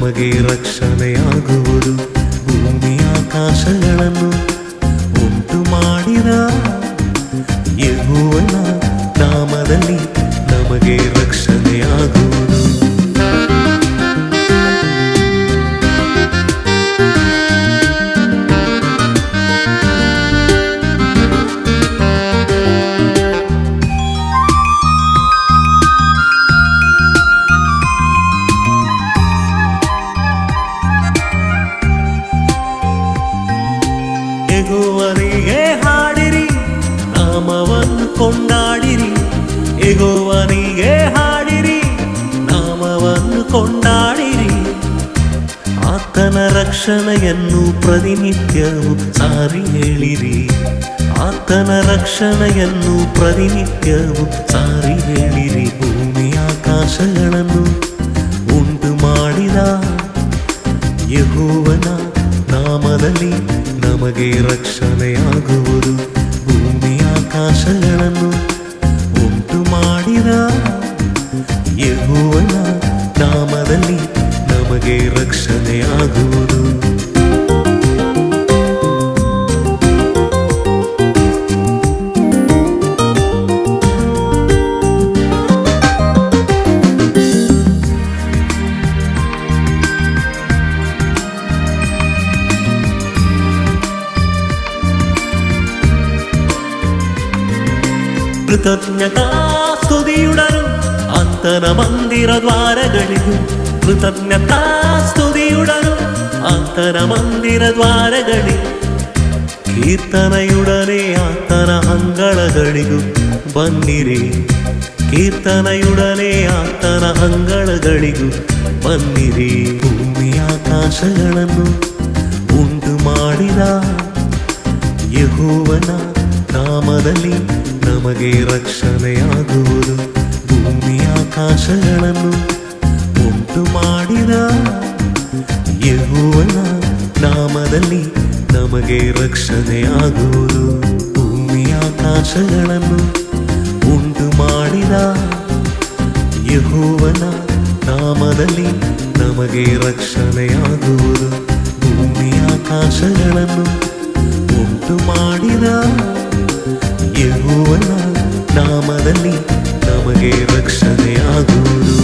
ನಮಗೆ ರಕ್ಷಣೆಯಾಗುವುದು ಭೂಮಿ ಆಕಾಶಗಳನ್ನು ಉಂಟು ಮಾಡಿದ ಯೆಹೋವನ ನಾಮದಲ್ಲಿ ನಮಗೆ ರಕ್ಷಣೆಯಾಗುವುದು ಎಗೋವನಿಗೆ ಹಾಡಿರಿ ನಾಮವನ್ನು ಕೊಂಡಾಡಿರಿ ಎಗೋವನಿಗೆ ಹಾಡಿರಿ ನಾಮವನ್ನು ಕೊಂಡಾಡಿರಿ ಆತನ ರಕ್ಷಣೆಯನ್ನು ಪ್ರತಿನಿತ್ಯವೂ ಸಾರಿ ಹೇಳಿರಿ ಆತನ ರಕ್ಷಣೆಯನ್ನು ಪ್ರತಿನಿತ್ಯವೂ ಸಾರಿ ಹೇಳಿರಿ ಭೂಮಿ ಆಕಾಶಗಳನ್ನು ಉಂಟು ಮಾಡಿದ ಯಹೋವನ ನಾಮದಲ್ಲಿ ನಮಗೆ ರಕ್ಷಣೆಯಾಗುವುದು ಭೂಮಿ ಆಕಾಶಗಳನ್ನು ಉಂಟು ಮಾಡಿದ ಯಹೋವನ ನಾಮದಲ್ಲಿ ನಮಗೆ ರಕ್ಷಣೆಯಾಗುವುದು ಕೃತಜ್ಞತಾ ಸ್ತುತಿಯುಡನು ಅಂತನ ಮಂದಿರ ದ್ವಾರಗಳಿಗೂ ಕೃತಜ್ಞತಾ ಸ್ತುತಿಯುಡನು ಅಂತನ ಮಂದಿರ ದ್ವಾರಗಳಿಗೂ ಕೀರ್ತನೆಯುಡನೆ ಆತನ ಅಂಗಳಗಳಿಗೂ ಬನ್ನಿರಿ ಕೀರ್ತನೆಯುಡನೆ ಆತನ ಅಂಗಳಗಳಿಗೂ ಬನ್ನಿರಿ ಭೂಮಿ ಆಕಾಶಗಳನ್ನು ಉಂಟು ಮಾಡಿದ ಯಹೋವನ ನಾಮದಲ್ಲಿ ನಮಗೆ ರಕ್ಷಣೆಯಾಗುವುದು ಭೂಮಿ ಆಕಾಶಗಳನ್ನು ಉಂಟು ಮಾಡಿದ ಯಹೋವನ ನಾಮದಲ್ಲಿ ನಮಗೆ ರಕ್ಷಣೆಯಾಗುವುದು ಭೂಮಿ ಆಕಾಶಗಳನ್ನು ಉಂಟು ಮಾಡಿದ ಯಹೋವನ ನಾಮದಲ್ಲಿ ನಮಗೆ ರಕ್ಷಣೆಯಾಗುವುದು ಭೂಮಿ ಆಕಾಶಗಳನ್ನು ಉಂಟು ಮಾಡಿದ ಯಹೋವನ ನಾಮದಲ್ಲಿ ನಮಗೆ ರಕ್ಷಣೆಯಾಗುವುದು